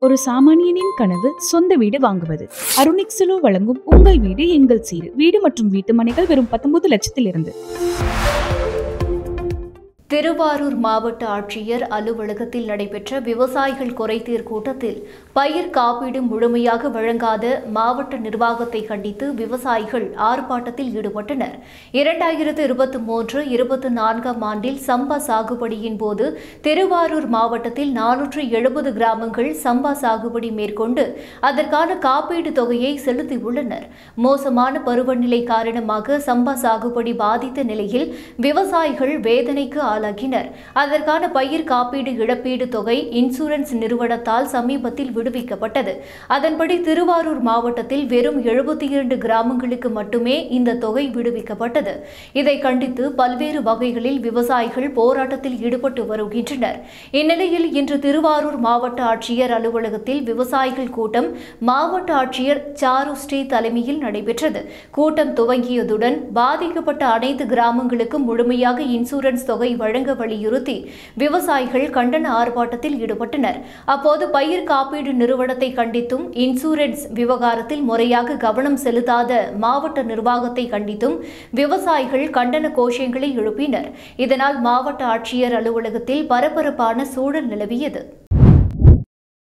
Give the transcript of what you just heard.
ஒரு சாமானியனின் கனவு சொந்த வீடு வாங்குவது அருணிக்ஸலோ வழங்கும் உங்கள் வீடு எங்கள் சீடு வீடு மற்றும் வீட்டு மனைகள் வெறும் பத்தொன்பது லட்சத்தில் இருந்து திருவாரூர் மாவட்ட ஆட்சியர் அலுவலகத்தில் நடைபெற்ற விவசாயிகள் குறைதீர் கூட்டத்தில் பயிர் காப்பீடு முழுமையாக வழங்காத மாவட்ட நிர்வாகத்தை கண்டித்து விவசாயிகள் ஆர்ப்பாட்டத்தில் ஈடுபட்டனர் இரண்டாயிரத்து இருபத்தி மூன்று இருபத்தி நான்காம் ஆண்டில் சம்பா சாகுபடியின் போது திருவாரூர் மாவட்டத்தில் நானூற்று எழுபது கிராமங்கள் சம்பா சாகுபடி மேற்கொண்டு அதற்கான காப்பீடு தொகையை செலுத்தியுள்ளனர் மோசமான பருவநிலை காரணமாக சம்பா சாகுபடி பாதித்த நிலையில் விவசாயிகள் வேதனைக்கு ஆளாகினர் அதற்கான பயிர் காப்பீடு இழப்பீடு தொகை இன்சூரன்ஸ் நிறுவனத்தால் சமீபத்தில் விடுவிக்கப்பட்டது அதன்படி திருவாரூர் மாவட்டத்தில் வெறும் எழுபத்தி இரண்டு கிராமங்களுக்கு மட்டுமே இந்த தொகை விடுவிக்கப்பட்டது இதை கண்டித்து பல்வேறு வகைகளில் விவசாயிகள் போராட்டத்தில் ஈடுபட்டு வருகின்றனர் இந்நிலையில் இன்று திருவாரூர் மாவட்ட ஆட்சியர் அலுவலகத்தில் விவசாயிகள் கூட்டம் மாவட்ட ஆட்சியர் சாரு ஸ்ரீ தலைமையில் நடைபெற்றது கூட்டம் துவங்கியதுடன் பாதிக்கப்பட்ட அனைத்து கிராமங்களுக்கும் முழுமையாக இன்சூரன்ஸ் தொகை வழங்க வலியுறுத்தி விவசாயிகள் கண்டன ஆர்ப்பாட்டத்தில் ஈடுபட்டனர் அப்போது பயிர் காப்பீடு நிறுவனத்தை கண்டித்தும் இன்சூரன்ஸ் விவகாரத்தில் முறையாக கவனம் செலுத்தாத மாவட்ட நிர்வாகத்தை கண்டித்தும் விவசாயிகள் கண்டன கோஷங்களை எழுப்பினர் இதனால் மாவட்ட ஆட்சியர் அலுவலகத்தில் பரபரப்பான சூழல் நிலவியது